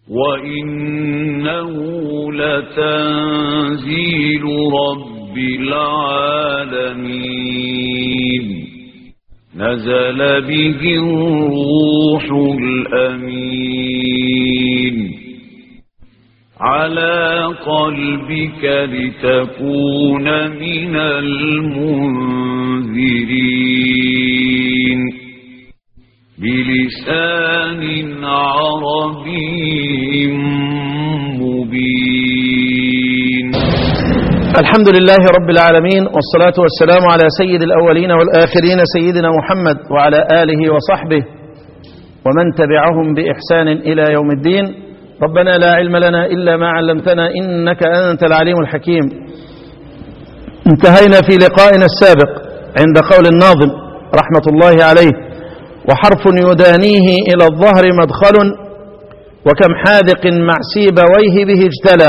وإنه لتنزيل رب العالمين نزل به الروح الأمين على قلبك لتكون من المنذرين بلسان عربي مبين الحمد لله رب العالمين والصلاة والسلام على سيد الأولين والآخرين سيدنا محمد وعلى آله وصحبه ومن تبعهم بإحسان إلى يوم الدين ربنا لا علم لنا إلا ما علمتنا إنك أنت العليم الحكيم انتهينا في لقائنا السابق عند قول الناظم رحمة الله عليه وحرف يدانيه إلى الظهر مدخل وكم حاذق مع سيبويه به اجتلى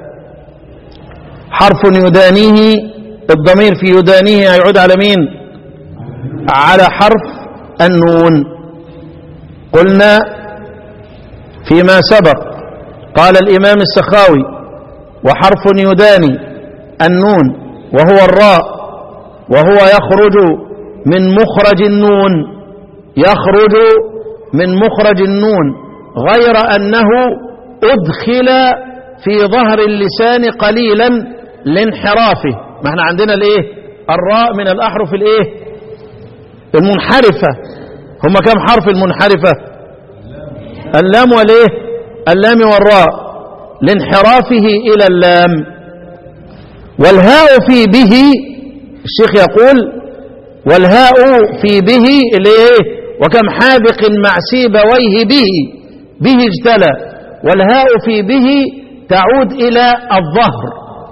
حرف يدانيه الضمير في يدانيه يعود على مين على حرف النون قلنا فيما سبق قال الإمام السخاوي وحرف يداني النون وهو الراء وهو يخرج من مخرج النون يخرج من مخرج النون غير أنه أدخل في ظهر اللسان قليلا لانحرافه ما احنا عندنا الايه الراء من الأحرف الايه المنحرفة هم كم حرف المنحرفة اللام والايه اللام والراء لانحرافه إلى اللام والهاء في به الشيخ يقول والهاء في به الايه وكم حاذق مع سيبويه به به اجتلى والهاء في به تعود إلى الظهر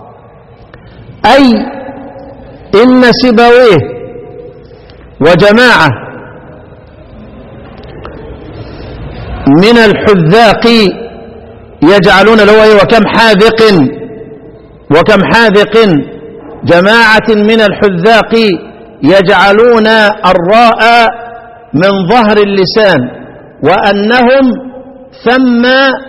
أي إن سيبويه وجماعة من الحذاق يجعلون له وكم حاذق وكم حاذق جماعة من الحذاق يجعلون الراء من ظهر اللسان وأنهم ثم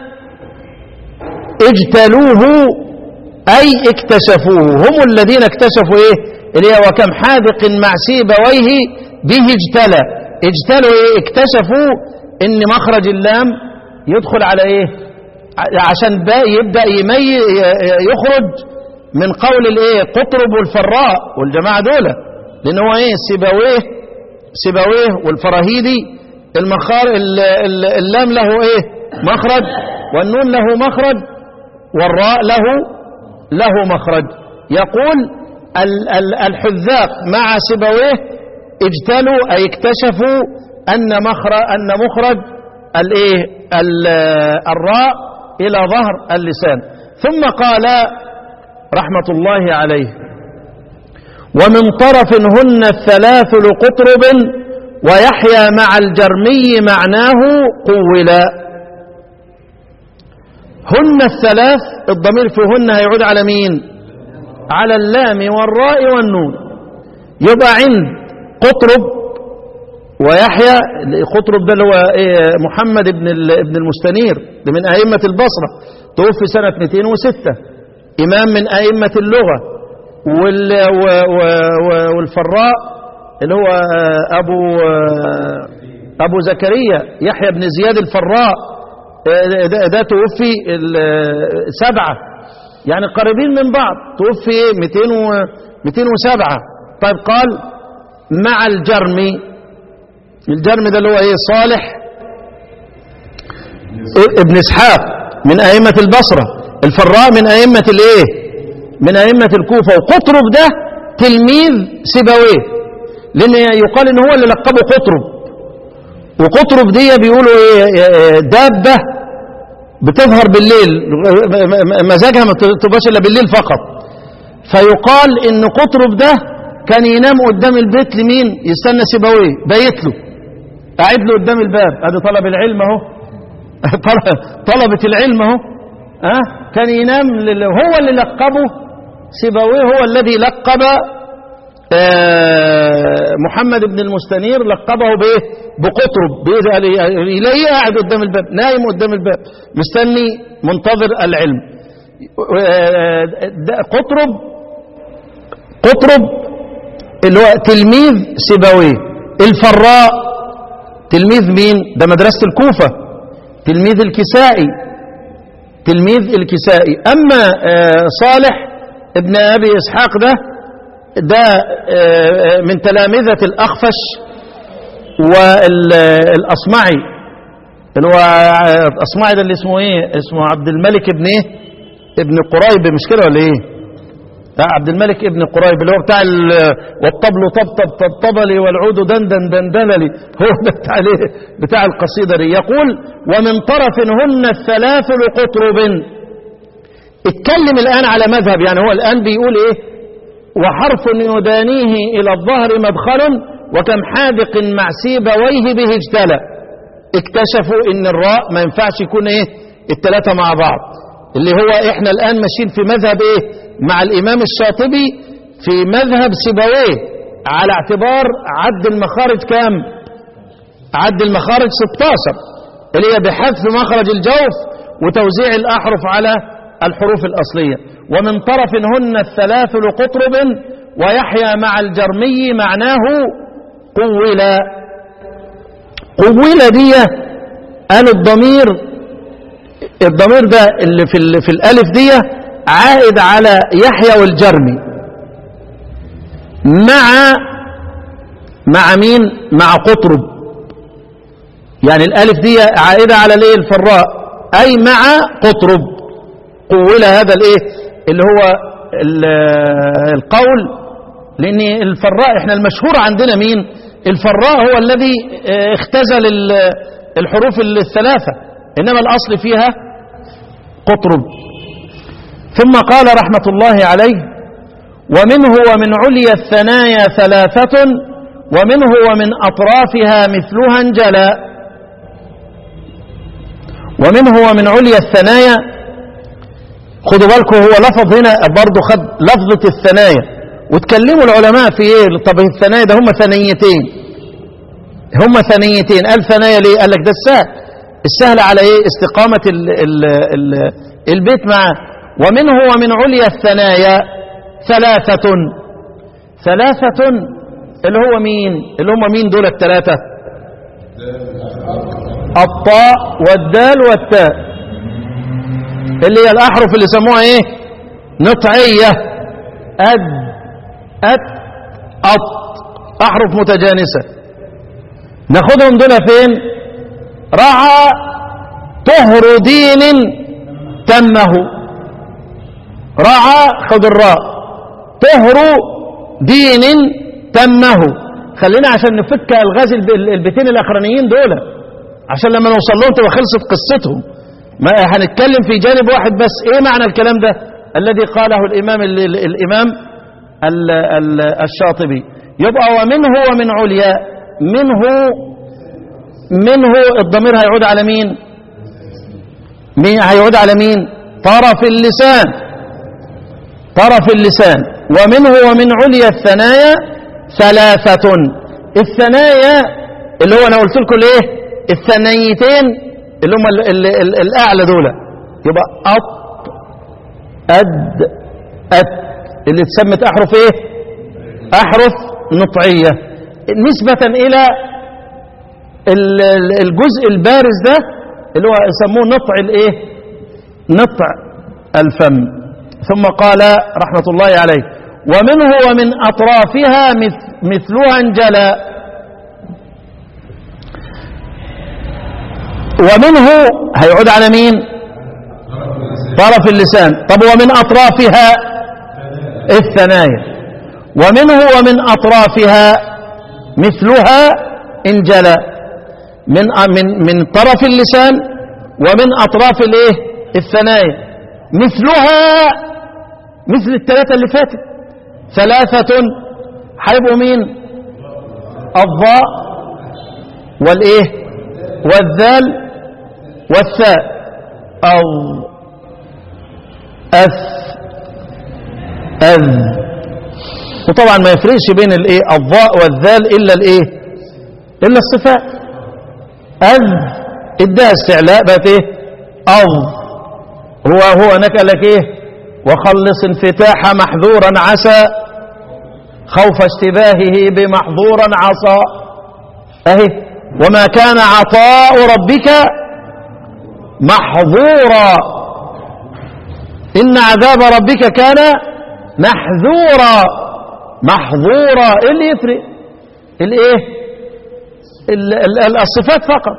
اجتلوه أي اكتشفوه هم الذين اكتشفوا إيه اللي هو وكم حاذق مع سيبويه به اجتلى اجتلوا إيه اكتشفوا إن مخرج اللام يدخل على إيه عشان يبدأ يمي يخرج من قول الإيه قطرب والفراء والجماعة دول لأن هو إيه سيبويه سيبويه والفراهيدي المخار اللام له ايه مخرج والنون له مخرج والراء له له مخرج يقول الحذاق مع سيبويه اجتلوا اي اكتشفوا ان مخرج ان مخرج الايه الراء الى ظهر اللسان ثم قال رحمه الله عليه ومن طرف هن الثلاث لقطرب ويحيى مع الجرمي معناه قولا هن الثلاث الضمير في هن هيعود على مين على اللام والراء والنون يبقى عند قطرب ويحيى قطرب ده اللي هو إيه محمد بن ابن المستنير ده من أئمة البصرة توفي سنة 206 إمام من أئمة اللغة والفراء اللي هو أبو أبو زكريا يحيى بن زياد الفراء ده توفي سبعة يعني قريبين من بعض توفي 207 طيب قال مع الجرمي الجرمي ده اللي هو ايه صالح ابن اسحاق من ائمه البصره الفراء من ائمه الايه من أئمة الكوفة وقطرب ده تلميذ سيبويه لأن يقال إن هو اللي لقبه قطرب وقطرب دي بيقولوا إيه دابة بتظهر بالليل مزاجها ما تبقاش إلا بالليل فقط فيقال إن قطرب ده كان ينام قدام البيت لمين يستنى سيبويه بايت له قاعد له قدام الباب ادي طلب العلم اهو طلبة العلم اهو ها كان ينام هو اللي لقبه سيبويه هو الذي لقب محمد بن المستنير لقبه بايه بقطرب بإيده يلاقيه قاعد قدام الباب نايم قدام الباب مستني منتظر العلم ده قطرب قطرب اللي هو تلميذ سيبويه الفراء تلميذ مين ده مدرسة الكوفة تلميذ الكسائي تلميذ الكسائي أما آه، صالح ابن أبي إسحاق ده ده آه، من تلامذة الأخفش والأصمعي اللي هو آه، الأصمعي ده اللي اسمه إيه اسمه عبد الملك ابن إيه ابن قريب مش كده ولا إيه لا عبد الملك ابن قريب اللي هو بتاع ال- والطبل طبطب طبطبلي والعود دندن دندنلي هو ده بتاع الايه بتاع القصيدة دي يقول ومن طرف هن الثلاث لقطرب اتكلم الآن على مذهب يعني هو الآن بيقول ايه وحرف يدانيه إلى الظهر مدخل وكم حادق مع سيبويه به اجتلى اكتشفوا ان الراء ما ينفعش يكون ايه الثلاثة مع بعض اللي هو احنا الآن ماشيين في مذهب ايه مع الإمام الشاطبي في مذهب سيبويه على اعتبار عد المخارج كام عد المخارج 16 اللي هي بحذف مخرج الجوف وتوزيع الأحرف على الحروف الأصلية ومن طرف هن الثلاث لقطرب ويحيى مع الجرمي معناه قولا قولا دي قال الضمير الضمير ده اللي في, ال- في الألف دي عائد على يحيى والجرمي مع مع مين مع قطرب يعني الألف دي عائدة على الايه الفراء أي مع قطرب قول هذا الايه اللي هو ال- القول لأن الفراء احنا المشهور عندنا مين الفراء هو الذي اه، اختزل ال- الحروف الثلاثة إنما الأصل فيها قطرب ثم قال رحمة الله عليه ومنه ومن عليا الثنايا ثلاثة ومنه ومن أطرافها مثلها انجلى ومنه ومن عليا الثنايا خدوا بالكم هو لفظ هنا برضه خد لفظة الثنايا وتكلموا العلماء في ايه طب الثنايا ده هم ثنيتين هم ثنيتين قال ثنايا ليه قال لك ده السهل السهل على ايه استقامة ال ال ال البيت معه ومنه ومن عليا الثنايا ثلاثة ثلاثة اللي هو مين اللي هم مين دول الثلاثة الطاء والدال والتاء اللي هي الأحرف اللي يسموها ايه نطعية أد أت أط أحرف متجانسة ناخدهم دول فين رعى طهر دين تمه رعى خد الراء طهر دين تمه خلينا عشان نفك الغاز الب- البيتين الاخرانيين دول عشان لما نوصل لهم تبقى خلصت قصتهم ما هنتكلم في جانب واحد بس ايه معنى الكلام ده الذي قاله الامام ال- ال- الامام ال- ال- الشاطبي يبقى ومنه ومن عليا منه منه الضمير هيعود على مين مين هيعود على مين طرف اللسان طرف اللسان ومنه ومن عليا الثنايا ثلاثة الثنايا اللي هو انا قلت لكم الايه الثنيتين اللي هم ال ال ال الاعلى دول يبقى أط أد أت اللي اتسمت أحرف ايه أحرف نطعية نسبة إلى ال- ال- الجزء البارز ده اللي هو يسموه نطع الايه نطع الفم ثم قال رحمة الله عليه ومنه ومن أطرافها مث- مثلها انجلى ومنه هيعود على مين طرف اللسان طب ومن أطرافها الثنايا ومنه ومن أطرافها مثلها انجلى من من من طرف اللسان ومن أطراف الايه الثنايا مثلها مثل الثلاثة اللي فاتت ثلاثة هيبقوا مين الضاء والايه والذال والثاء أو أث أذ وطبعا ما يفرقش بين الايه الضاء والذال إلا الايه إلا الصفات أذ اداها استعلاء بقت ايه أظ هو هو هناك قال لك ايه وخلص انفتاح محذورا عسى خوف اشتباهه بمحظورا عصى اهي وما كان عطاء ربك محظورا إن عذاب ربك كان محذورا محظورا ايه اللي يفرق الايه ال- ال- ال- الصفات فقط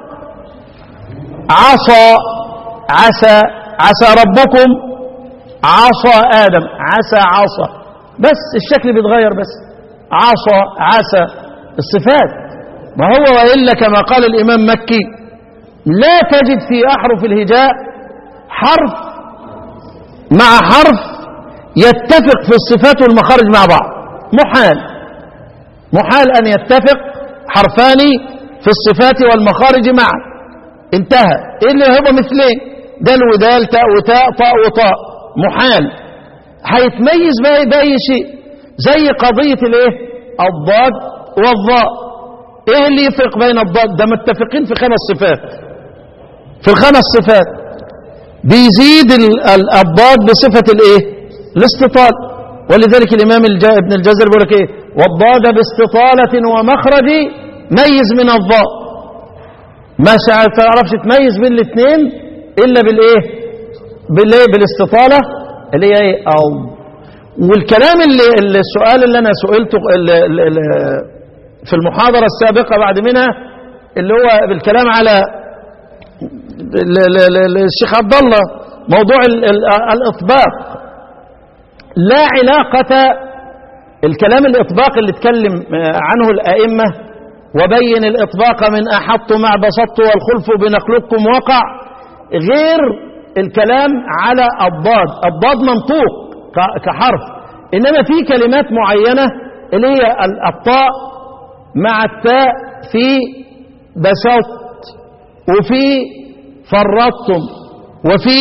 عصى عسى عسى ربكم عصى آدم عسى عصى بس الشكل بيتغير بس عصى عسى الصفات ما هو وإلا كما قال الإمام مكي لا تجد في أحرف الهجاء حرف مع حرف يتفق في الصفات والمخارج مع بعض محال محال أن يتفق حرفان في الصفات والمخارج معا انتهى ايه اللي هو مثلين دال ودال تاء وتاء طاء وطاء محال هيتميز بأي, بأي شيء زي قضية الايه الضاد والضاء ايه اللي يفرق بين الضاد ده متفقين في خمس صفات في الخمس صفات بيزيد ال- ال- الضاد بصفة الايه الاستطال ولذلك الامام الج- ابن الجزر بيقول لك ايه والضاد باستطالة ومخرج ميز من الضاء ما شا- تعرفش تميز بين الاثنين الا بالايه بالايه بالاستطالة اللي هي ايه او والكلام اللي اللي- السؤال اللي انا سئلته اللي اللي اللي في المحاضرة السابقة بعد منها اللي هو بالكلام على ال- ال- ال- الشيخ عبد الله موضوع ال- ال- الإطباق لا علاقة الكلام الإطباق اللي اتكلم عنه الأئمة وبين الإطباق من أحط مع بسطت والخلف بنخلقكم وقع غير الكلام على الضاد الضاد منطوق ك- كحرف إنما في كلمات معينة اللي هي ال- الطاء مع التاء في بسطت وفي فرطتم وفي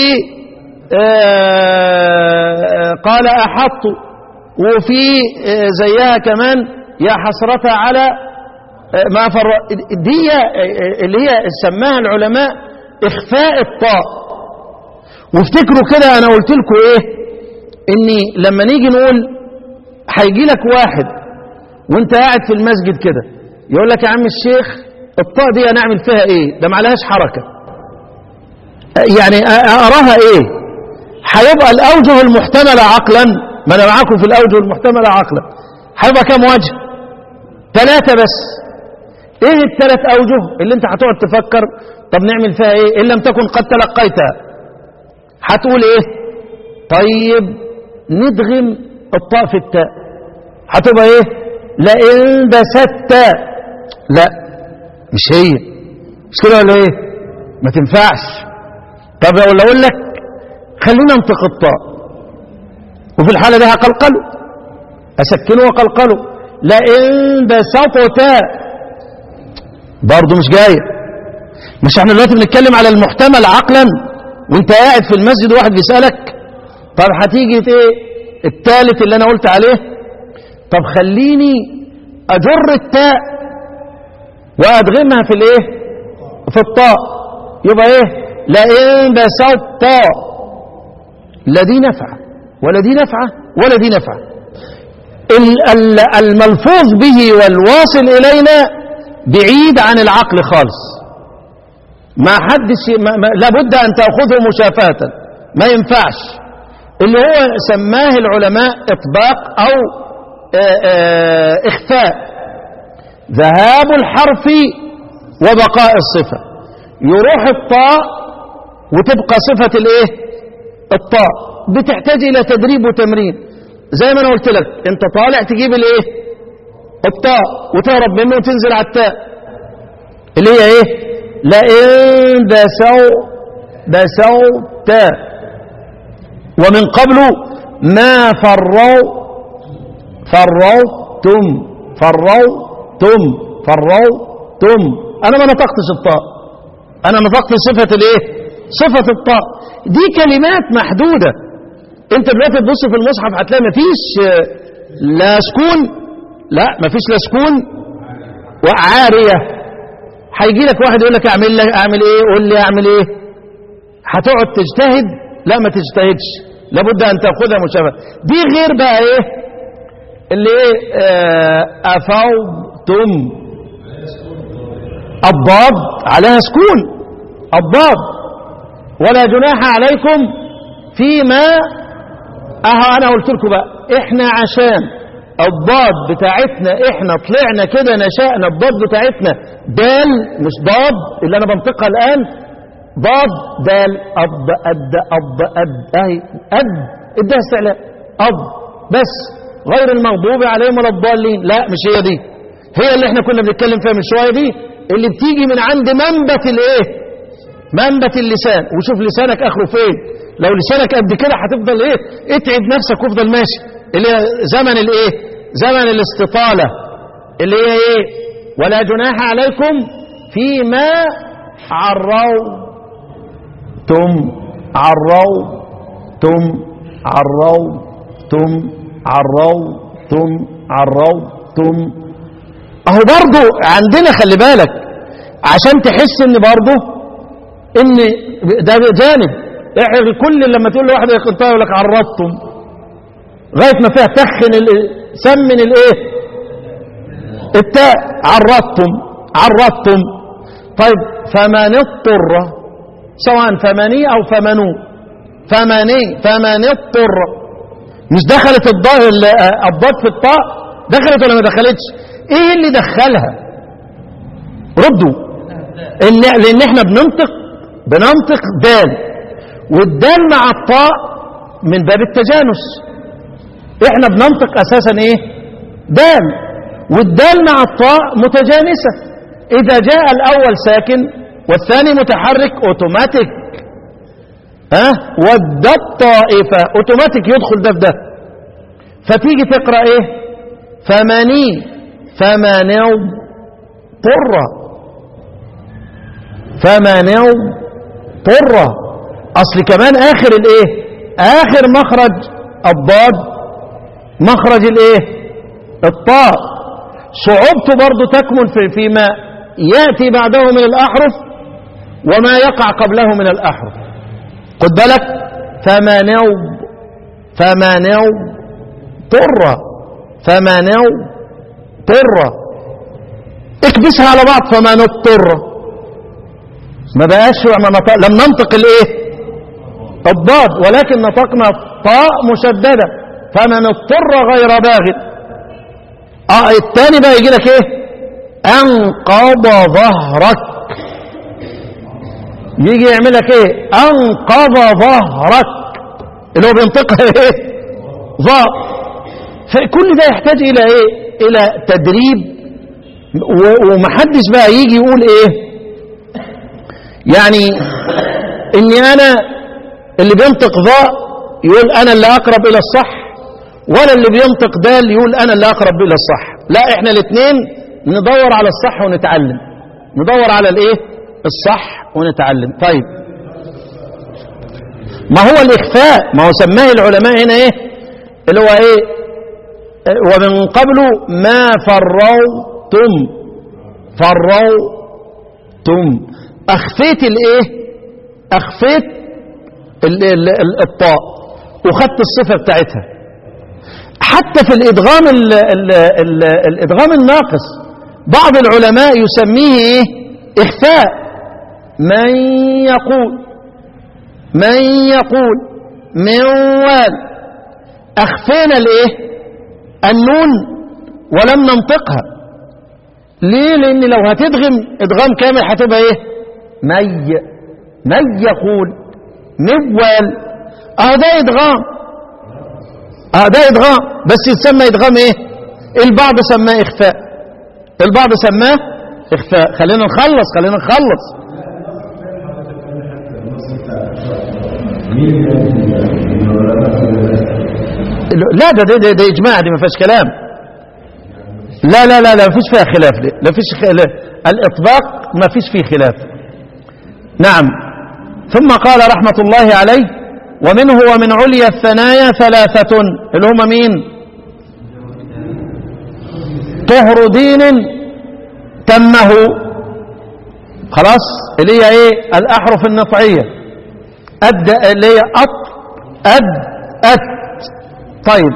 آه، قال أحط وفي آه، زيها كمان يا حسرة على آه، ما فر دي آه، اللي هي سماها العلماء إخفاء الطاء وافتكروا كده أنا قلت لكم إيه إني لما نيجي نقول هيجي لك واحد وانت قاعد في المسجد كده يقول لك يا عم الشيخ الطاء دي هنعمل فيها ايه ده معلهاش حركة يعني أ- اراها ايه هيبقى الاوجه المحتملة عقلا ما انا معاكم في الاوجه المحتملة عقلا هيبقى كام وجه ثلاثة بس ايه الثلاث اوجه اللي انت هتقعد تفكر طب نعمل فيها ايه ان لم تكن قد تلقيتها هتقول ايه طيب ندغم الطاء في التاء هتبقى ايه لئن بسدت لا مش هي مش كده ولا ايه ما تنفعش طب لو اقول لك خلينا انطق الطاء وفي الحالة دي هقلقله اسكنه وقلقله لئن بسطت برضه مش جايه مش احنا دلوقتي بنتكلم على المحتمل عقلا وانت قاعد في المسجد واحد بيسألك طب هتيجي ايه الثالث اللي انا قلت عليه طب خليني اجر التاء وادغمها في الايه في الطاء يبقى ايه لئن بسطت لا دي نفعه ولا دي نفعه ولا دي نفعه ال- ال- الملفوظ به والواصل الينا بعيد عن العقل خالص ما حدش ما ما لابد ان تاخذه مشافهه ما ينفعش اللي هو سماه العلماء اطباق او آه، آه، اخفاء ذهاب الحرف وبقاء الصفه يروح الطاء وتبقى صفه الايه الطاء بتحتاج الى تدريب وتمرين زي ما انا قلت لك انت طالع تجيب الايه الطاء وتهرب منه وتنزل على التاء اللي هي ايه لئن بسو بسوت ومن قبل ما فروا فروتم فروتم فروتم انا ما نطقتش الطاء انا نطقت صفه الايه صفه الطاء دي كلمات محدوده انت دلوقتي تبص في المصحف هتلاقي مفيش آه، لا سكون لا مفيش لا سكون وعاريه هيجي لك واحد يقول لك اعمل لك اعمل ايه قول لي اعمل ايه هتقعد تجتهد لا ما تجتهدش لابد ان تاخذها مشابهه دي غير بقى ايه اللي ايه آه، افوتم الضاد عليها سكون الضاد ولا جناح عليكم فيما اه انا قلت لكم بقى احنا عشان الضاد بتاعتنا احنا طلعنا كده نشأنا الضاد بتاعتنا دال مش ضاد اللي انا بنطقها الان ضاد دال أض أد أض أد أهي أد ادها استعلاء أض بس غير المغضوب عليهم ولا الضالين لا مش هي دي هي اللي احنا كنا بنتكلم فيها من شوية دي اللي بتيجي من عند منبت الايه منبت اللسان وشوف لسانك اخره فين لو لسانك قد كده هتفضل ايه اتعب نفسك وافضل ماشي اللي هي زمن الايه زمن الاستطالة اللي هي ايه ولا جناح عليكم فيما عروا تم عروا تم عروا تم عروا تم عروا تم اهو برضو عندنا خلي بالك عشان تحس ان برضو ان ده جانب احنا الكل لما تقول لواحد يا كنت يقول لك عرضتم لغايه ما فيها تخن ال- سمن الايه التاء عرضتم عرضتم طيب فمن اضطر سواء فمني او فمنو فمني فمن اضطر مش دخلت الضاء ال- الضاد في الطاء دخلت ولا ما دخلتش ايه اللي دخلها ردوا إن لان احنا بننطق بننطق دال والدال مع الطاء من باب التجانس احنا بننطق اساسا ايه دال والدال مع الطاء متجانسة اذا جاء الاول ساكن والثاني متحرك اوتوماتيك ها أه؟ ود الطائفة اوتوماتيك يدخل ده في ده فتيجي تقرأ ايه فمني فمنو طرة فمنو طرة اصل كمان اخر الايه اخر مخرج الضاد مخرج الايه الطاء صعوبته برضو تكمن في فيما يأتي بعده من الأحرف وما يقع قبله من الأحرف خد بالك فمنو فمنو طرة فمنو طرة اكبسها على بعض فمن اضطر ما بقاش ما نطق لم ننطق الايه الضاد ولكن نطقنا طاء مشددة فمن اضطر غير باغ اه الثاني بقى يجي لك ايه انقض ظهرك يجي يعمل لك ايه انقض ظهرك اللي هو بينطقها ايه ظهر فكل ده يحتاج الى ايه الى تدريب و- ومحدش بقى يجي يقول ايه يعني اني انا اللي بينطق ظاء يقول انا اللي اقرب الى الصح ولا اللي بينطق دال يقول انا اللي اقرب الى الصح لا احنا الاثنين ندور على الصح ونتعلم ندور على الايه الصح ونتعلم طيب ما هو الاخفاء ما هو سماه العلماء هنا ايه اللي هو ايه ومن قبل ما فروتم فروتم اخفيت الايه اخفيت ال- ال- ال- الطاء وخدت الصفه بتاعتها حتى في الادغام ال ال ال الادغام الناقص بعض العلماء يسميه ايه اخفاء من يقول من يقول من وال اخفينا الايه النون ولم ننطقها ليه لان لو هتدغم ادغام كامل هتبقى ايه مي من يقول موال اه ده ادغام اه ده ادغام بس يتسمى ادغام ايه البعض سماه اخفاء البعض سماه اخفاء خلينا نخلص خلينا نخلص لا ده ده, ده, ده اجماع دي ما فيهاش كلام لا لا لا لا ما فيش فيها خلاف دي لا فيش خلاف الاطباق ما فيش فيه خلاف نعم ثم قال رحمة الله عليه ومنه ومن عليا الثنايا ثلاثة اللي هم مين طهر دين تمه خلاص اللي هي ايه الاحرف النطعيه اد اللي هي اط اد ات طيب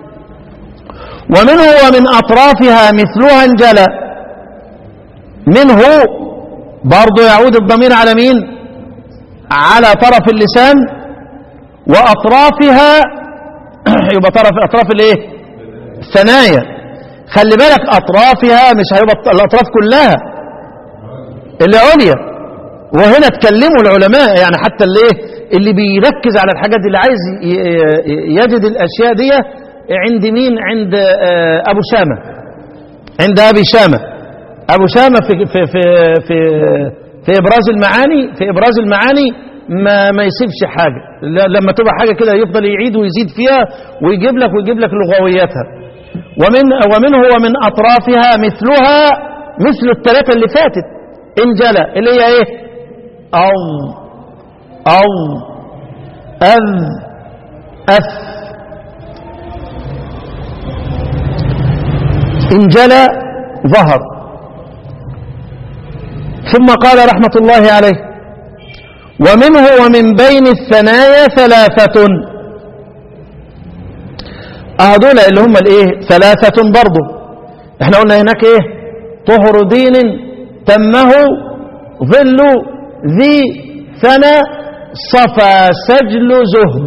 ومنه ومن اطرافها مثلها انجلى منه برضه يعود الضمير على مين على طرف اللسان واطرافها يبقى طرف اطراف الايه الثنايا خلي بالك اطرافها مش هيبقى الاطراف كلها اللي عليا وهنا اتكلموا العلماء يعني حتى اللي ايه اللي بيركز على الحاجات دي اللي عايز ي- ي- يجد الاشياء دي عند مين عند آه، ابو شامه عند ابي شامه ابو شامه في في في في, في ابراز المعاني في ابراز المعاني ما ما يسيبش حاجه ل- لما تبقى حاجه كده يفضل يعيد ويزيد فيها ويجيب لك ويجيب لك لغوياتها ومن ومنه ومن اطرافها مثلها مثل الثلاثه اللي فاتت انجلى اللي هي ايه او او اذ اث انجلى ظهر ثم قال رحمة الله عليه ومنه ومن بين الثنايا ثلاثة هذول اللي هم الايه ثلاثة برضه احنا قلنا هناك ايه طهر دين تمه ظل ذي ثنى صفى سجل زهد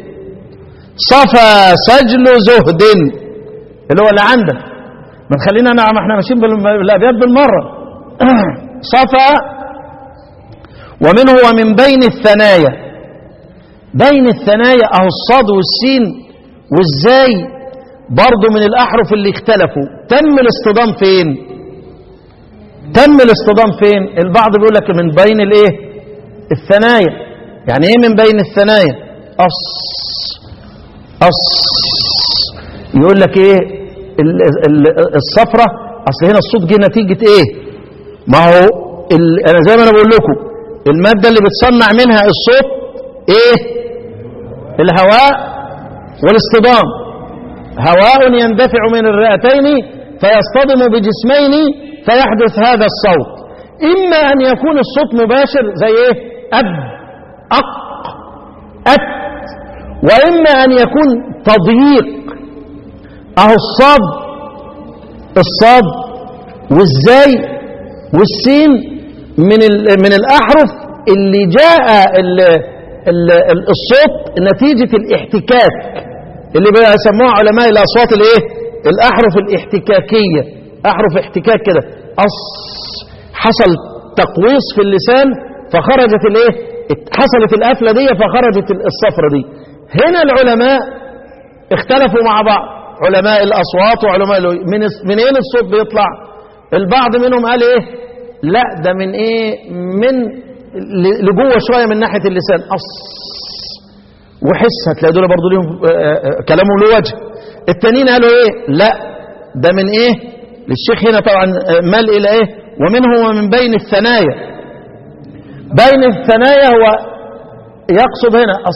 صفى سجل زهد اللي هو اللي عندك ما تخلينا نعم احنا ماشيين بال- بالابيات بالمره صفى ومنه ومن بين الثنايا بين الثنايا اهو الصاد والسين والزاي برضه من الاحرف اللي اختلفوا تم الاصطدام فين تم الاصطدام فين البعض بيقول لك من بين الايه الثنايا يعني ايه من بين الثنايا أص أص يقول لك ايه ال- ال- الصفرة اصل هنا الصوت جه نتيجة ايه ما هو ال- انا زي ما انا بقول لكم المادة اللي بتصنع منها الصوت ايه الهواء والاصطدام هواء يندفع من الرئتين فيصطدم بجسمين فيحدث هذا الصوت إما أن يكون الصوت مباشر زي إيه أب أق أت وإما أن يكون تضييق أهو الصاد الصاد والزاي والسين من ال- من الأحرف اللي جاء ال ال ال الصوت نتيجة الاحتكاك اللي بيسموها علماء الأصوات الإيه؟ الأحرف الاحتكاكية أحرف احتكاك كده أص حصل تقويص في اللسان فخرجت الإيه؟ حصلت القفلة دي فخرجت الصفرة دي هنا العلماء اختلفوا مع بعض علماء الأصوات وعلماء ال- من منين الصوت بيطلع البعض منهم قال إيه لا ده من إيه من ل- لجوه شوية من ناحية اللسان أص وحس هتلاقي دول برضه ليهم آه، آه، كلامهم له وجه التانيين قالوا ايه لا ده من ايه للشيخ هنا طبعا آه، مال الى ايه ومنه ومن بين الثنايا بين الثنايا هو يقصد هنا الص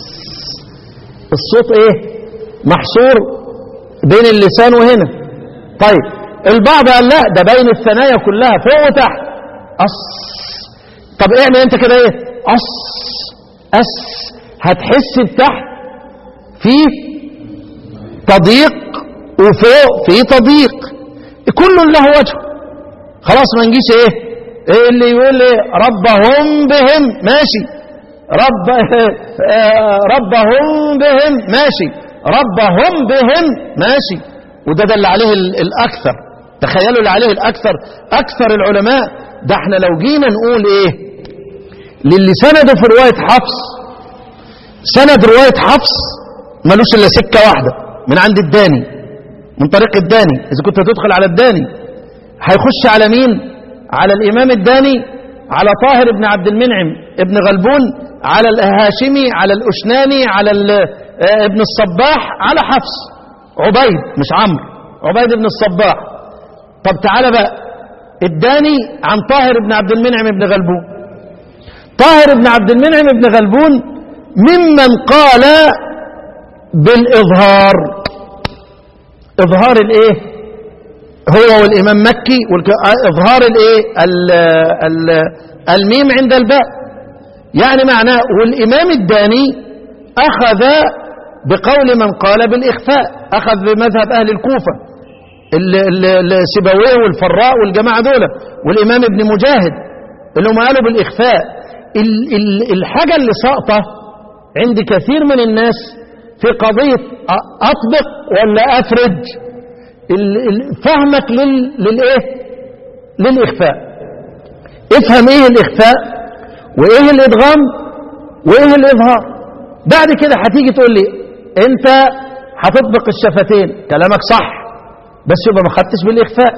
الصوت ايه محصور بين اللسان وهنا طيب البعض قال لا ده بين الثنايا كلها فوق وتحت أص طب اعمل انت كده ايه أص أس هتحس بتحت في تضييق وفوق في تضييق كل له وجه خلاص ما نجيش ايه ايه اللي يقول ايه ربهم بهم ماشي رب آه، ربهم بهم ماشي ربهم بهم ماشي وده ده اللي عليه ال- الاكثر تخيلوا اللي عليه الاكثر اكثر العلماء ده احنا لو جينا نقول ايه للي سنده في روايه حفص سند رواية حفص ملوش إلا سكة واحدة من عند الداني من طريق الداني إذا كنت هتدخل على الداني هيخش على مين على الإمام الداني على طاهر بن عبد المنعم ابن غلبون على الهاشمي على الأشناني على ال- آه، ابن الصباح على حفص عبيد مش عمرو عبيد بن الصباح طب تعالى بقى الداني عن طاهر بن عبد المنعم ابن غلبون طاهر بن عبد المنعم ابن غلبون ممن قال بالإظهار إظهار الإيه هو والإمام مكي والك- إظهار الإيه ال- ال- الميم عند الباء يعني معناه والإمام الداني أخذ بقول من قال بالإخفاء أخذ بمذهب أهل الكوفة ال- ال- ال- سيبويه والفراء والجماعة دول والإمام ابن مجاهد اللي هم قالوا بالإخفاء ال- ال- الحاجة اللي ساقطة عند كثير من الناس في قضية أ- أطبق ولا أفرج ال- ال- فهمك لل... للإيه للإخفاء افهم إيه الإخفاء وإيه الإدغام وإيه الإظهار بعد كده هتيجي تقول لي أنت هتطبق الشفتين كلامك صح بس يبقى ما خدتش بالإخفاء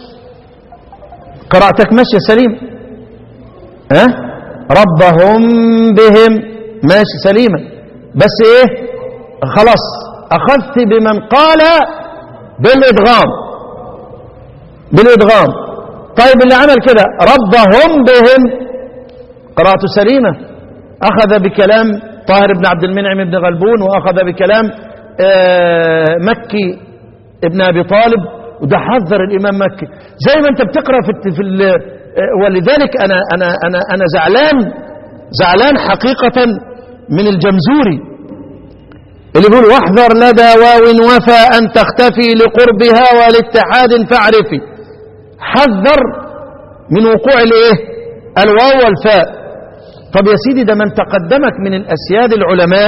قراءتك ماشية سليم ها ربهم بهم ماشي سليمة بس ايه خلاص اخذت بمن قال بالادغام بالادغام طيب اللي عمل كده ربهم بهم قراءته سليمة اخذ بكلام طاهر بن عبد المنعم بن غلبون واخذ بكلام آه، مكي ابن ابي طالب وده حذر الامام مكي زي ما انت بتقرا في الت- في ال- آه، ولذلك انا انا انا انا زعلان زعلان حقيقه من الجمزوري اللي بيقول واحذر لدى واو وفى ان تختفي لقربها والاتحاد فاعرفي حذر من وقوع الايه الواو والفاء طب يا سيدي ده من تقدمك من الاسياد العلماء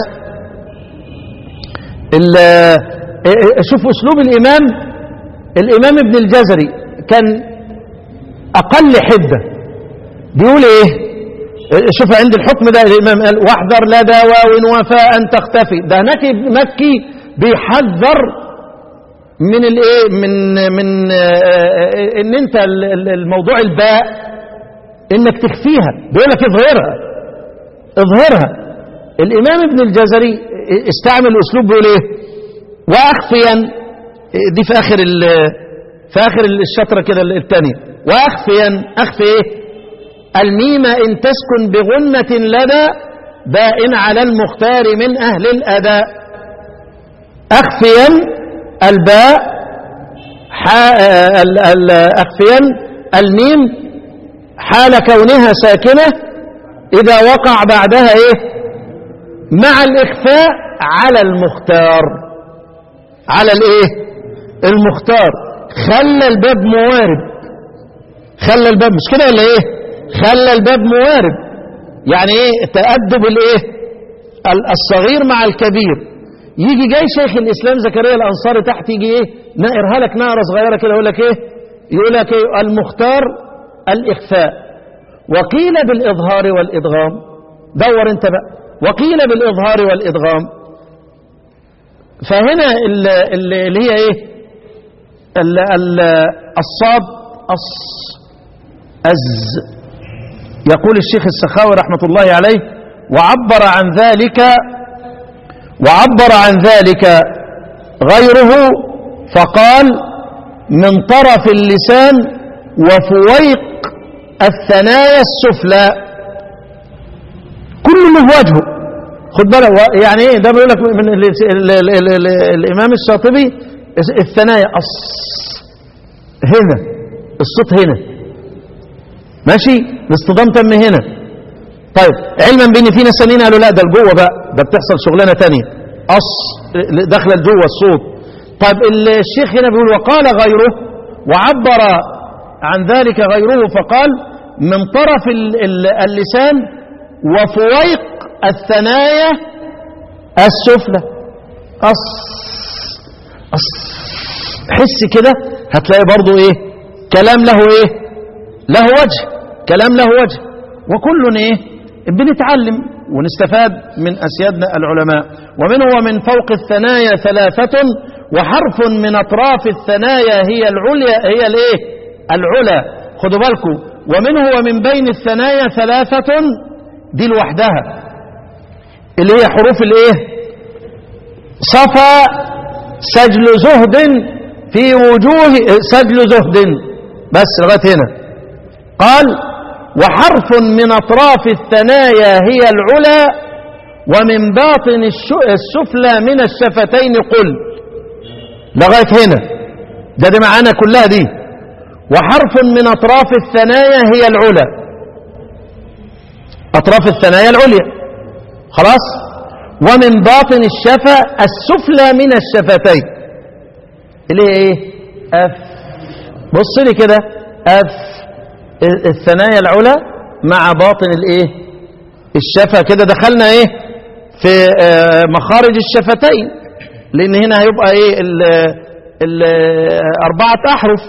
ال- آه، شوف اسلوب الامام الامام ابن الجزري كان اقل حده بيقول ايه شوف عند الحكم ده الامام قال واحذر لدى واو وفاء ان تختفي ده هناك ابن مكي بيحذر من الايه من من آه، آه، ان انت ال- ال- الموضوع الباء انك تخفيها بيقول لك اظهرها اظهرها الامام ابن الجزري استعمل اسلوب بيقول ايه واخفيا دي في اخر ال في اخر الشطره كده الثانيه واخفيا اخفي ايه الميم ان تسكن بغنه لدى باء على المختار من اهل الاداء اخفيا الباء حا ال- ال- اخفيا الميم حال كونها ساكنه اذا وقع بعدها ايه مع الاخفاء على المختار على الايه المختار خلى الباب موارب خلى الباب مش كده ولا ايه خلى الباب موارب يعني ايه تأدب الايه ال- الصغير مع الكبير يجي جاي شيخ الاسلام زكريا الانصاري تحت يجي ايه نائرها لك نائره صغيره كده يقول لك ايه يقول لك ايه المختار الاخفاء وقيل بالاظهار والادغام دور انت بقى وقيل بالاظهار والادغام فهنا ال- ال- اللي هي ايه ال- ال- الصاد أص أز يقول الشيخ السخاوي رحمة الله عليه وعبر عن ذلك وعبر عن ذلك غيره فقال من طرف اللسان وفويق الثنايا السفلى كل له وجهه خد بالك و- يعني ايه ده بيقول لك من ال ال ال ال ال الامام الشاطبي الثنايا أص هنا الصوت هنا ماشي الاصطدام تم هنا طيب علما بان في ناس ثانيين قالوا لا ده لجوه بقى ده بتحصل شغلانه تانية قص داخله لجوه الصوت طيب الشيخ هنا بيقول وقال غيره وعبر عن ذلك غيره فقال من طرف ال- ال- اللسان وفويق الثنايا السفلى قص قص حس كده هتلاقي برضو ايه كلام له ايه له وجه كلام له وجه وكل ايه بنتعلم ونستفاد من اسيادنا العلماء ومنه ومن فوق الثنايا ثلاثة وحرف من اطراف الثنايا هي العليا هي الايه العلا خدوا بالكم ومنه ومن بين الثنايا ثلاثة دي لوحدها اللي هي حروف الايه صفا سجل زهد في وجوه سجل زهد بس لغايه هنا قال وحرف من اطراف الثنايا هي العلا ومن باطن الش- السفلى من الشفتين قل لغايه هنا ده دي معانا كلها دي وحرف من أطراف الثنايا هي العلا أطراف الثنايا العليا خلاص ومن باطن الشفة السفلى من الشفتين اللي هي ايه اف بص لي كده اف الثنايا العلى مع باطن الايه الشفة كده دخلنا ايه في آه، مخارج الشفتين لان هنا هيبقى ايه ال ال اربعة احرف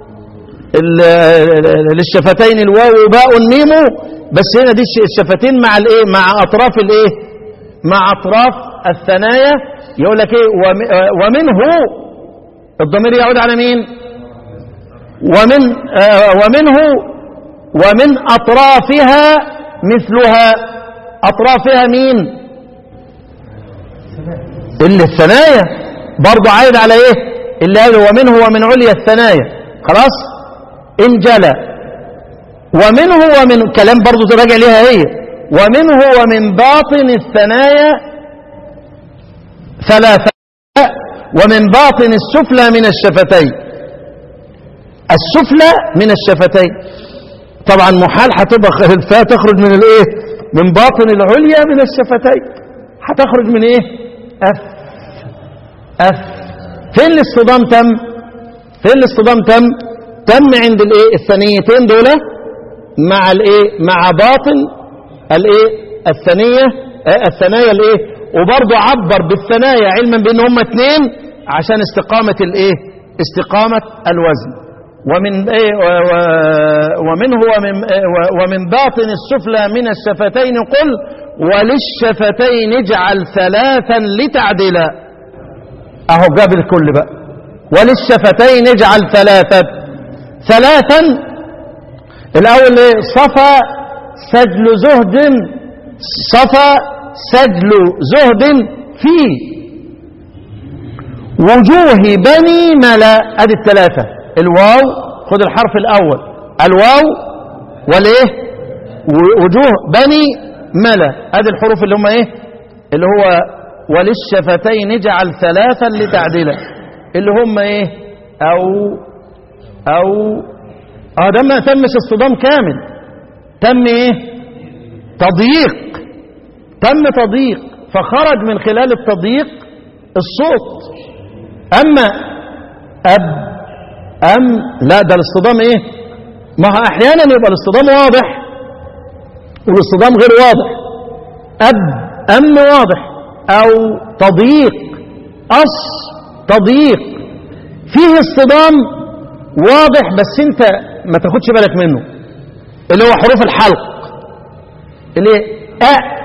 ال- للشفتين الواو وباء ميم بس هنا دي الش- الشفتين مع الايه مع اطراف الايه مع اطراف الثنايا يقول لك ايه وم- آه، ومنه الضمير يعود على مين ومن آه، ومنه ومن اطرافها مثلها اطرافها مين اللي الثنايا برضه عايد على ايه اللي قال ومنه ومن عليا الثنايا خلاص انجلى ومنه ومن كلام برضه تراجع ليها هي ومنه ومن باطن الثنايا ثلاثة ومن باطن السفلى من الشفتين السفلى من الشفتين طبعا محال هتبقى الفاء تخرج من الايه من باطن العليا من الشفتين هتخرج من ايه اف اف فين الاصطدام تم فين الاصطدام تم تم عند الايه الثنيتين دول مع الايه مع باطن الايه الثنيه آه، الثنايا الايه وبرضه عبر بالثنايا علما بان هم اثنين عشان استقامه الايه استقامه الوزن ومن ايه و- و- ومنه ومن إيه و- ومن باطن السفلى من الشفتين قل وللشفتين اجعل ثلاثا لتعدلا اهو جاب الكل بقى وللشفتين اجعل ثلاثة ثلاثا الاول ايه صفا سجل زهد صفا سجل زهد في وجوه بني ملا ادي الثلاثة الواو خد الحرف الاول الواو والايه و- وجوه بني ملا ادي الحروف اللي هم ايه اللي هو وللشفتين اجعل ثلاثا لتعدلا اللي هم ايه او او اه ده ما تمش اصطدام كامل تم ايه تضييق تم تضييق فخرج من خلال التضييق الصوت اما اب ام لا ده الاصطدام ايه ما هو احيانا يبقى الاصطدام واضح والاصطدام غير واضح اب ام واضح او تضييق اص تضييق فيه اصطدام واضح بس انت ما تاخدش بالك منه اللي هو حروف الحلق اللي هي أ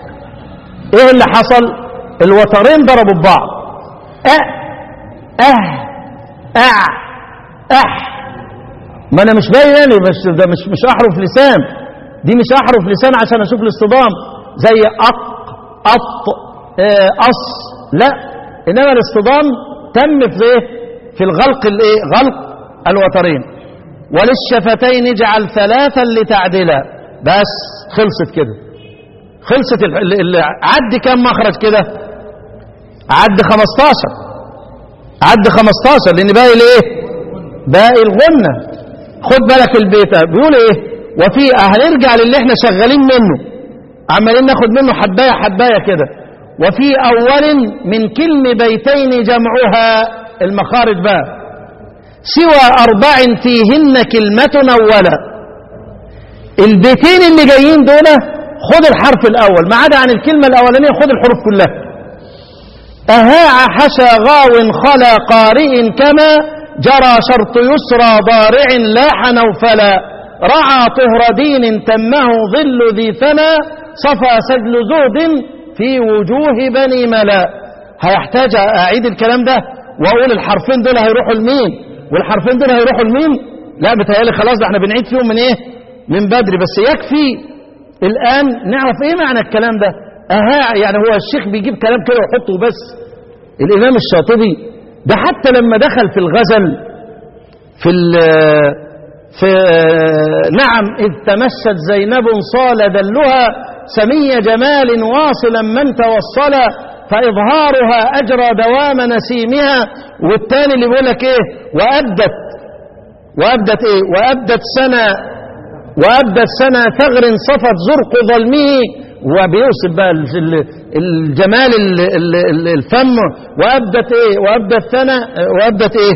ايه اللي حصل الوترين ضربوا ببعض أ أه أع أح ما انا مش باين يعني مش ده مش مش احرف لسان دي مش احرف لسان عشان اشوف الاصطدام زي اق اط آه، اص لا انما الاصطدام تم في ايه في الغلق الايه غلق الوترين وللشفتين اجعل ثلاثا لتعدلا بس خلصت كده خلصت ال- ال- ال- عد كم مخرج كده عد 15 عد 15 لان باقي الايه باقي الغنة خد بالك البيت بيقول ايه وفي هنرجع للي احنا شغالين منه عمالين ناخد منه حبايه حبايه كده وفي اول من كلم بيتين جمعها المخارج بقى سوى اربع فيهن كلمه اولا البيتين اللي جايين دول خد الحرف الاول ما عدا عن الكلمه الاولانيه خد الحروف كلها أهاع حشى غاو خلا قارئ كما جرى شرط يسرى ضارع لاح نوفلا رعى طهر دين تمه ظل ذي ثنى صفى سجل زهد في وجوه بني ملا هيحتاج أعيد الكلام ده وأقول الحرفين دول هيروحوا لمين والحرفين دول هيروحوا لمين لا بتهيألي خلاص ده احنا بنعيد فيهم من ايه من بدري بس يكفي الآن نعرف ايه معنى الكلام ده أها يعني هو الشيخ بيجيب كلام كده ويحطه بس الإمام الشاطبي ده حتى لما دخل في الغزل في ال في نعم إذ تمشت زينب صال دلها سمي جمال واصلا من توصل فإظهارها أجرى دوام نسيمها والتاني اللي بيقول لك إيه وأبدت وأبدت إيه وأبدت سنة وأبدت سنة ثغر صفت زرق ظلمه وبيوصف بقى ال- ال- الجمال ال- ال- ال- الفم وأبدت إيه وأبدت سنة وأبدت إيه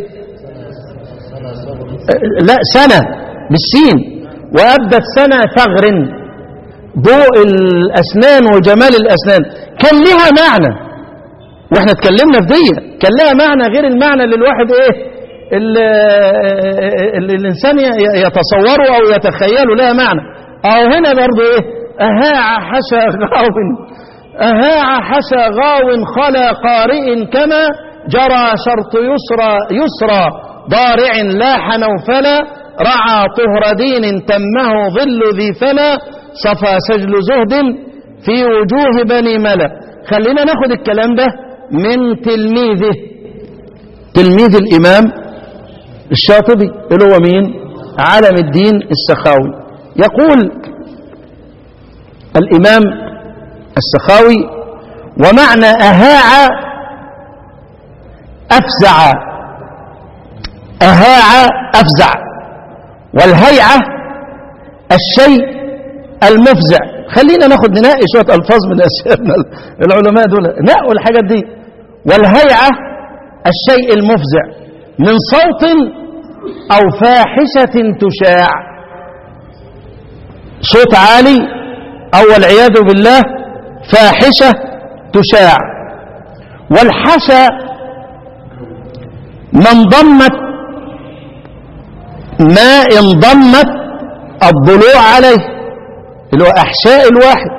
لا سنة بالسين وأبدت سنة ثغر ضوء الأسنان وجمال الأسنان كان لها معنى واحنا اتكلمنا في دي كان لها معنى غير المعنى اللي الواحد ايه اللي اللي الانسان ي- يتصوره او يتخيله لها معنى او هنا برضه ايه اهاع حشا غاو اهاع حشا غاو خلا قارئ كما جرى شرط يسرى يسرى ضارع لاح نوفلا رعى طهر دين تمه ظل ذي فلا صفى سجل زهد في وجوه بني ملا خلينا ناخد الكلام ده من تلميذه تلميذ الإمام الشاطبي اللي هو مين علم الدين السخاوي يقول الإمام السخاوي ومعنى أهاع أفزع أهاع أفزع والهيعة الشيء المفزع خلينا ناخد ننقي شوية ألفاظ من أسئلة العلماء دول نقوا الحاجات دي والهيعة الشيء المفزع من صوت أو فاحشة تشاع صوت عالي أو والعياذ بالله فاحشة تشاع والحشى من ضمت ما انضمت الضلوع عليه اللي هو أحشاء الواحد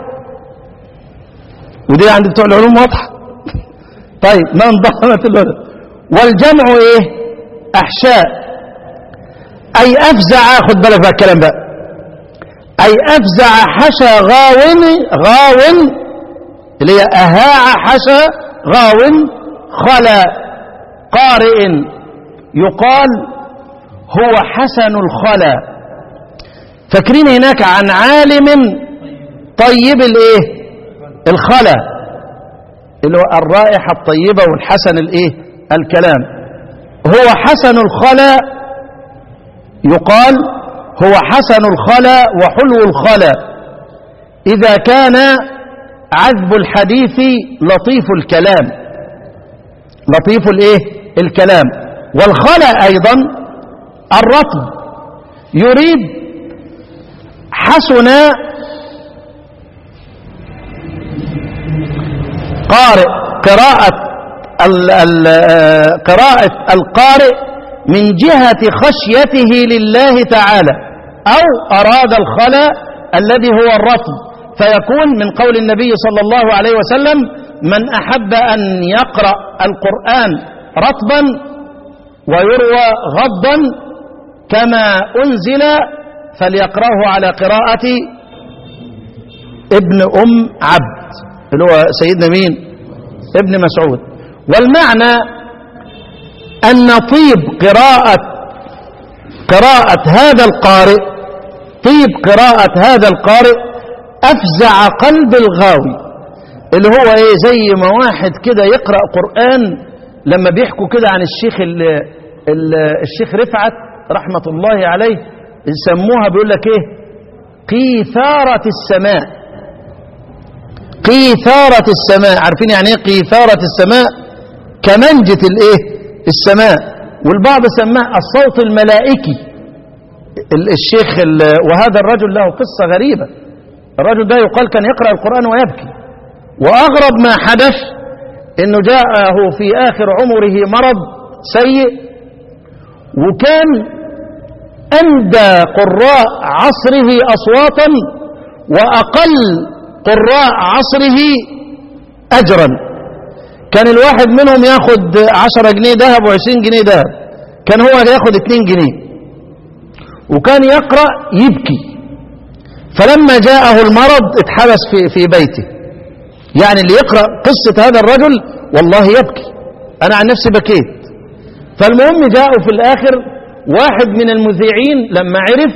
ودي عند بتوع العلوم واضحة طيب ما انضمت الولد والجمع ايه أحشاء أي أفزع خد بالك بقى الكلام بقى أي أفزع حشى غاون غاون اللي هي أهاع حشى غاون خلا قارئ يقال هو حسن الخلا فاكرين هناك عن عالم طيب الايه الخلا اللي هو الرائحة الطيبة والحسن الايه الكلام هو حسن الخلا يقال هو حسن الخلا وحلو الخلا إذا كان عذب الحديث لطيف الكلام لطيف الايه الكلام والخلا أيضا الرطب يريد حسن قارئ قراءة ال ال قراءة القارئ من جهة خشيته لله تعالى أو أراد الخلا الذي هو الرطب فيكون من قول النبي صلى الله عليه وسلم من أحب أن يقرأ القرآن رطبا ويروى غضا كما أنزل فليقرأه على قراءة ابن أم عبد اللي هو سيدنا مين ابن مسعود والمعنى أن طيب قراءة قراءة هذا القارئ طيب قراءة هذا القارئ أفزع قلب الغاوي اللي هو ايه زي ما واحد كده يقرأ قرآن لما بيحكوا كده عن الشيخ ال ال الشيخ رفعت رحمة الله عليه يسموها بيقول لك ايه قيثارة السماء قيثارة السماء عارفين يعني ايه قيثارة السماء كمنجة الايه السماء والبعض سماه الصوت الملائكي ال- الشيخ ال- وهذا الرجل له قصة غريبة الرجل ده يقال كان يقرأ القرآن ويبكي وأغرب ما حدث انه جاءه في آخر عمره مرض سيء وكان أندى قراء عصره أصواتا وأقل قراء عصره أجرا كان الواحد منهم ياخد عشرة جنيه ذهب وعشرين جنيه ذهب كان هو ياخد اتنين جنيه وكان يقرأ يبكي فلما جاءه المرض اتحبس في, في بيته يعني اللي يقرأ قصة هذا الرجل والله يبكي أنا عن نفسي بكيت فالمهم جاءوا في الآخر واحد من المذيعين لما عرف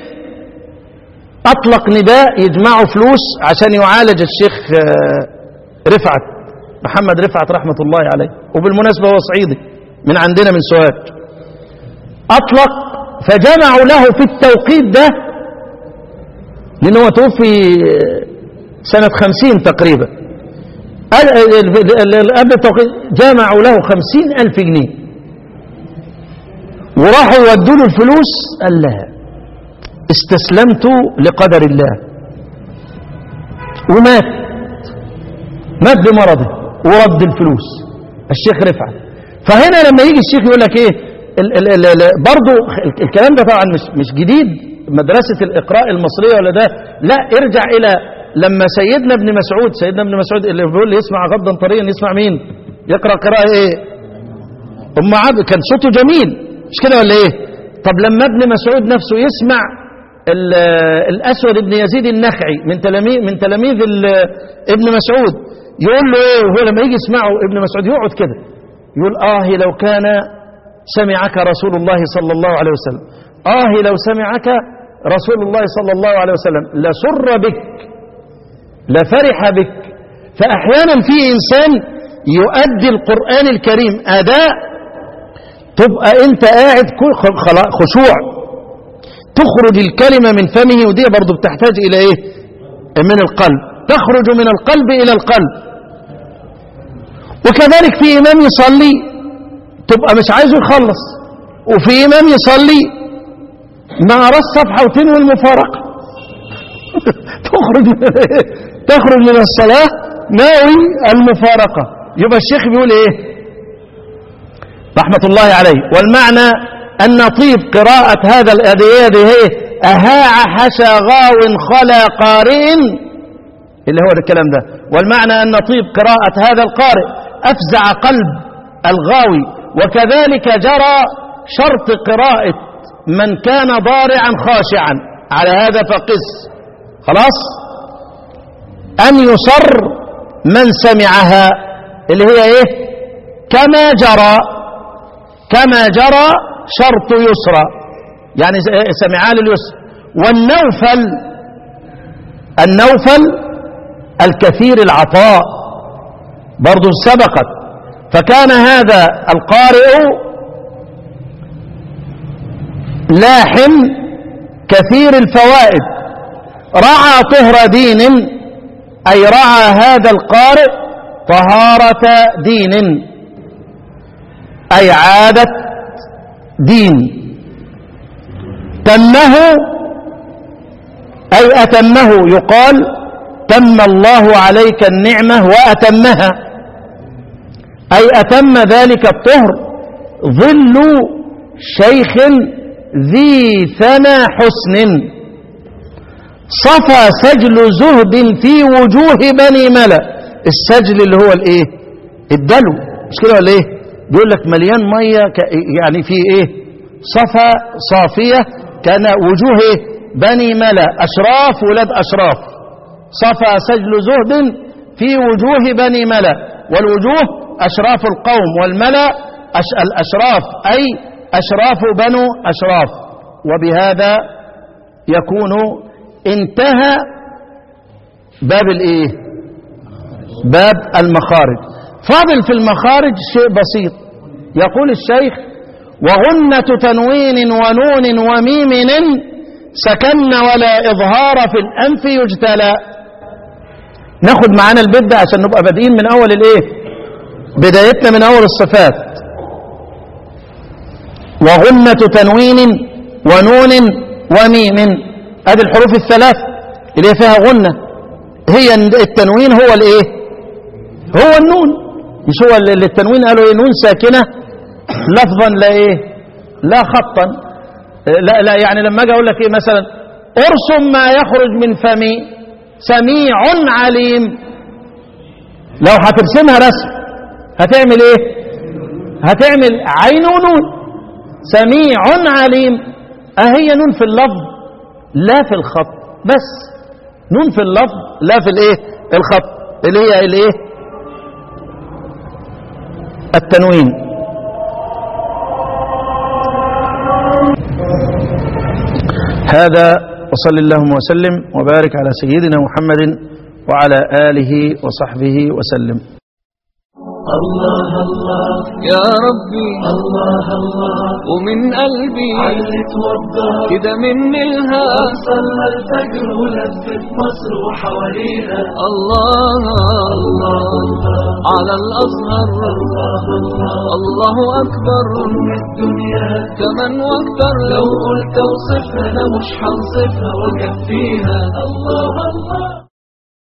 أطلق نداء يجمعوا فلوس عشان يعالج الشيخ آه، رفعت محمد رفعت رحمة الله عليه وبالمناسبة هو صعيدي من عندنا من سوهاج أطلق فجمعوا له في التوقيت ده لأنه هو توفي سنة خمسين تقريبا قبل التوقيت جمعوا له خمسين ألف جنيه وراحوا يودوا له الفلوس قال لا استسلمت لقدر الله ومات مات بمرضه ورد الفلوس الشيخ رفعت فهنا لما يجي الشيخ يقول لك ايه ال ال ال ال برضو ال- الكلام ده طبعا مش مش جديد مدرسة الإقراء المصرية ولا ده لا ارجع إلى لما سيدنا ابن مسعود سيدنا ابن مسعود اللي بيقول لي يسمع غضا طريا يسمع مين يقرأ قراءة ايه أم عبد كان صوته جميل مش كده ولا ايه طب لما ابن مسعود نفسه يسمع ال- الأسود بن يزيد النخعي من تلاميذ من تلاميذ ال- ابن مسعود يقول له ايه وهو لما يجي يسمعه ابن مسعود يقعد كده يقول آه لو كان سمعك رسول الله صلى الله عليه وسلم آه لو سمعك رسول الله صلى الله عليه وسلم لسر بك لفرح بك فأحيانا في إنسان يؤدي القرآن الكريم أداء تبقى أنت قاعد كل- خلا- خشوع تخرج الكلمة من فمه ودي برضو بتحتاج إلى إيه من القلب تخرج من القلب إلى القلب وكذلك في إمام يصلي تبقى مش عايزه يخلص وفي إمام يصلي ما أرى الصفحة وتنوي المفارقة تخرج من تخرج من الصلاة ناوي المفارقة يبقى الشيخ بيقول إيه رحمة الله عليه والمعنى أن طيب قراءة هذا الأدية هي أهاع حشى غاو خلا قارئ اللي هو الكلام ده والمعنى أن طيب قراءة هذا القارئ أفزع قلب الغاوي وكذلك جرى شرط قراءة من كان ضارعا خاشعا على هذا فقس خلاص أن يصر من سمعها اللي هي إيه كما جرى كما جرى شرط يسرى يعني سمعها لليسر والنوفل النوفل الكثير العطاء برضو سبقت فكان هذا القارئ لاحم كثير الفوائد رعى طهر دين أي رعى هذا القارئ طهارة دين أي عادة دين تمه أي أتمه يقال تم الله عليك النعمة وأتمها أي أتم ذلك الطهر ظل شيخ ذي ثنى حسن صفى سجل زهد في وجوه بني ملأ السجل اللي هو الايه الدلو مش كده ولا ايه بيقول لك مليان ميه ك- يعني في ايه صفى صافيه كان وجوه إيه؟ بني ملأ اشراف ولاد اشراف صفى سجل زهد في وجوه بني ملأ والوجوه اشراف القوم والملأ أش الاشراف اي اشراف بنو اشراف وبهذا يكون انتهى باب الايه باب المخارج فاضل في المخارج شيء بسيط يقول الشيخ وغنة تنوين ونون وميم سكن ولا إظهار في الأنف يجتلى ناخد معانا البيت ده عشان نبقى بادئين من أول الإيه بدايتنا من أول الصفات وغنة تنوين ونون وميم هذه الحروف الثلاث اللي هي فيها غنة هي التنوين هو الايه هو النون مش هو اللي اللي التنوين قالوا ايه نون ساكنة لفظا لا ايه لا خطا لا لا يعني لما اجي اقول لك ايه مثلا ارسم ما يخرج من فمي سميع عليم لو هترسمها رسم هتعمل ايه هتعمل عين ونون سميع عليم اهي نون في اللفظ لا في الخط بس نون في اللفظ لا في الايه الخط اللي هي الايه التنوين هذا وصل اللهم وسلم وبارك على سيدنا محمد وعلى آله وصحبه وسلم الله الله يا ربي الله الله ومن قلبي علت وضح كده مني الهام صلى الفجر ولفت مصر وحوالينا الله الله على الأزهر الله الله الله أكبر أم الدنيا كمان واكتر لو قلت اوصفها انا مش هنصفها وكفيها الله الله